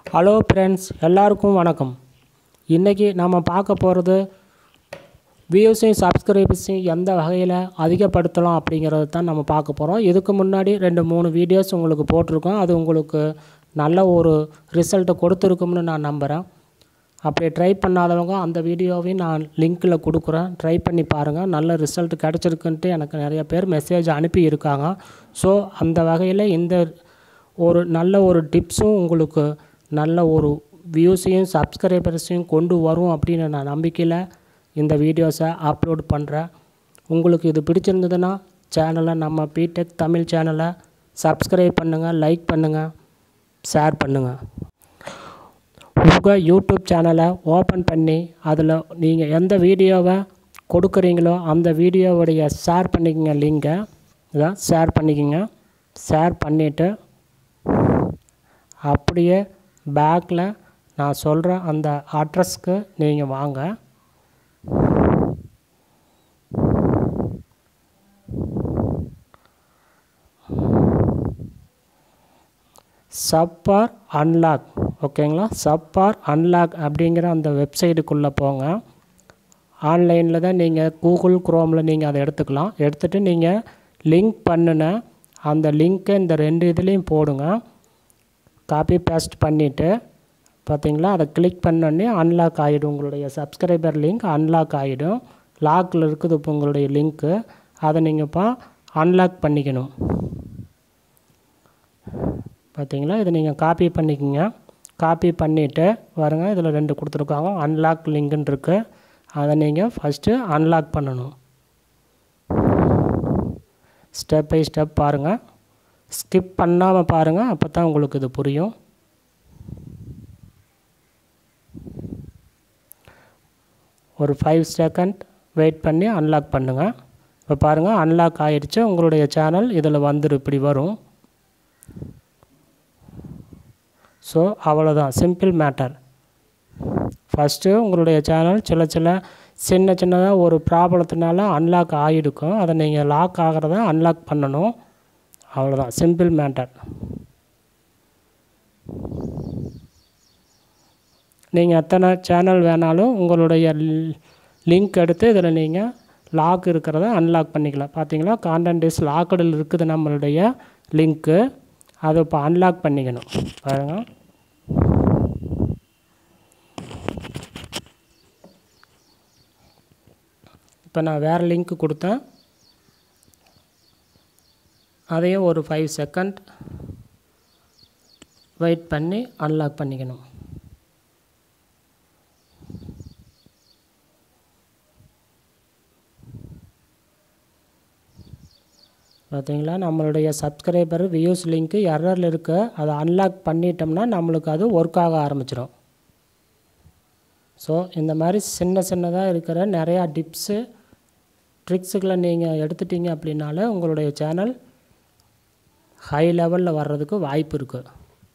hello friends எல்லாருக்கும் வணக்கம் இன்றைக்கி நம்ம பார்க்க போகிறது வியூஸையும் சப்ஸ்கிரைபர்ஸையும் எந்த வகையில் அதிகப்படுத்தலாம் அப்படிங்கிறது தான் நம்ம பார்க்க போகிறோம் இதுக்கு முன்னாடி ரெண்டு மூணு வீடியோஸ் உங்களுக்கு போட்டிருக்கோம் அது உங்களுக்கு நல்ல ஒரு ரிசல்ட்டை கொடுத்துருக்கும்னு நான் நம்புகிறேன் அப்படி ட்ரை பண்ணாதவங்க அந்த வீடியோவையும் நான் லிங்க்கில் கொடுக்குறேன் ட்ரை பண்ணி பாருங்கள் நல்ல ரிசல்ட் கிடச்சிருக்குன்ட்டு எனக்கு நிறைய பேர் மெசேஜ் அனுப்பி இருக்காங்க ஸோ அந்த வகையில் இந்த ஒரு நல்ல ஒரு டிப்ஸும் உங்களுக்கு நல்ல ஒரு வியூஸையும் சப்ஸ்கிரைபர்ஸையும் கொண்டு வரும் அப்படின்னு நான் நம்பிக்கையில் இந்த வீடியோஸை அப்லோட் பண்ணுறேன் உங்களுக்கு இது பிடிச்சிருந்ததுன்னா சேனலை நம்ம பிடெக் தமிழ் சேனலை சப்ஸ்கிரைப் பண்ணுங்கள் லைக் பண்ணுங்கள் ஷேர் பண்ணுங்கள் உங்கள் யூடியூப் சேனலை ஓப்பன் பண்ணி அதில் நீங்கள் எந்த வீடியோவை கொடுக்குறீங்களோ அந்த வீடியோவுடைய ஷேர் பண்ணிக்கங்க லிங்கை இதான் ஷேர் பண்ணிக்கங்க ஷேர் பண்ணிவிட்டு அப்படியே பேக்கில் நான் சொல்கிற அந்த அட்ரஸ்க்கு நீங்கள் வாங்க சப்பார் அன்லாக் ஓகேங்களா சப்பார் அன்லாக் அப்படிங்கிற அந்த வெப்சைட்டுக்குள்ளே போங்க ஆன்லைனில் தான் நீங்கள் கூகுள் குரோமில் நீங்கள் அதை எடுத்துக்கலாம் எடுத்துகிட்டு நீங்கள் லிங்க் பண்ணின அந்த லிங்க்கை இந்த ரெண்டு இதுலேயும் போடுங்க காப்பி பேஸ்ட் பண்ணிவிட்டு பார்த்தீங்களா அதை கிளிக் பண்ணோடனே அன்லாக் ஆகிடும் உங்களுடைய சப்ஸ்கிரைபர் லிங்க் அன்லாக் ஆகிடும் லாக்கில் இருக்குது இப்போ உங்களுடைய லிங்க்கு அதை நீங்கள் இப்போ அன்லாக் பண்ணிக்கணும் பார்த்தீங்களா இதை நீங்கள் காப்பி பண்ணிக்கோங்க காப்பி பண்ணிவிட்டு பாருங்க இதில் ரெண்டு கொடுத்துருக்காங்க அன்லாக் லிங்க்குன்னு இருக்குது அதை நீங்கள் ஃபஸ்ட்டு அன்லாக் பண்ணணும் ஸ்டெப் பை ஸ்டெப் பாருங்கள் ஸ்கிப் பண்ணாமல் பாருங்கள் அப்போ தான் உங்களுக்கு இது புரியும் ஒரு ஃபைவ் செகண்ட் வெயிட் பண்ணி அன்லாக் பண்ணுங்கள் இப்போ பாருங்கள் அன்லாக் ஆகிடுச்சு உங்களுடைய சேனல் இதில் வந்துடும் இப்படி வரும் ஸோ அவ்வளோதான் சிம்பிள் மேட்டர் ஃபஸ்ட்டு உங்களுடைய சேனல் சில சில சின்ன சின்னதாக ஒரு ப்ராப்ளத்தினால அன்லாக் ஆகிருக்கும் அதை நீங்கள் லாக் ஆகிறத அன்லாக் பண்ணணும் அவ்வளோதான் சிம்பிள் மேட்டர் நீங்கள் எத்தனை சேனல் வேணாலும் உங்களுடைய லிங்க் எடுத்து இதில் நீங்கள் லாக் இருக்கிறத அன்லாக் பண்ணிக்கலாம் பார்த்தீங்களா கான்டென்ட் இஸ் லாக்கடில் இருக்குது நம்மளுடைய லிங்க்கு அதை இப்போ அன்லாக் பண்ணிக்கணும் பாருங்கள் இப்போ நான் வேறு லிங்க் கொடுத்தேன் அதையும் ஒரு ஃபைவ் செகண்ட் வெயிட் பண்ணி அன்லாக் பண்ணிக்கணும் பார்த்தீங்களா நம்மளுடைய சப்ஸ்கிரைபர் வியூஸ் லிங்க்கு எரரில் இருக்குது அதை அன்லாக் பண்ணிட்டோம்னா நம்மளுக்கு அது ஒர்க் ஆக ஆரம்பிச்சிடும் ஸோ இந்த மாதிரி சின்ன சின்னதாக இருக்கிற நிறையா டிப்ஸு ட்ரிக்ஸுகளை நீங்கள் எடுத்துட்டீங்க அப்படின்னாலே உங்களுடைய சேனல் ஹை லெவலில் வர்றதுக்கு வாய்ப்பு இருக்குது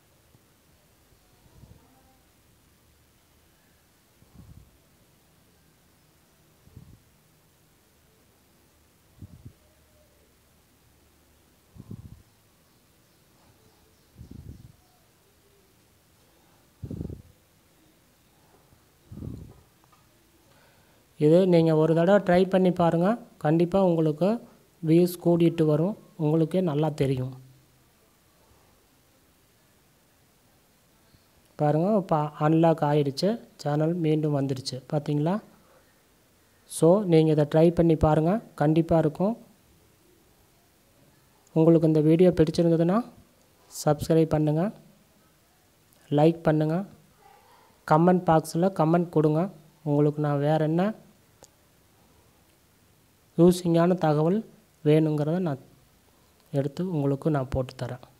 இது நீங்கள் ஒரு தடவை ட்ரை பண்ணி பாருங்கள் கண்டிப்பாக உங்களுக்கு வியூஸ் கூடிட்டு வரும் உங்களுக்கே நல்லா தெரியும் பாருங்கள் இப்போ அன்லாக் ஆகிடுச்சு சேனல் மீண்டும் வந்துடுச்சு பார்த்தீங்களா ஸோ நீங்கள் இதை ட்ரை பண்ணி பாருங்கள் கண்டிப்பாக இருக்கும் உங்களுக்கு இந்த வீடியோ பிடிச்சிருந்ததுன்னா சப்ஸ்கிரைப் பண்ணுங்கள் லைக் பண்ணுங்கள் கமெண்ட் பாக்ஸில் கமெண்ட் கொடுங்க உங்களுக்கு நான் வேறு என்ன யூஸிங்கான தகவல் வேணுங்கிறத நான் எடுத்து உங்களுக்கு நான் போட்டு தரேன்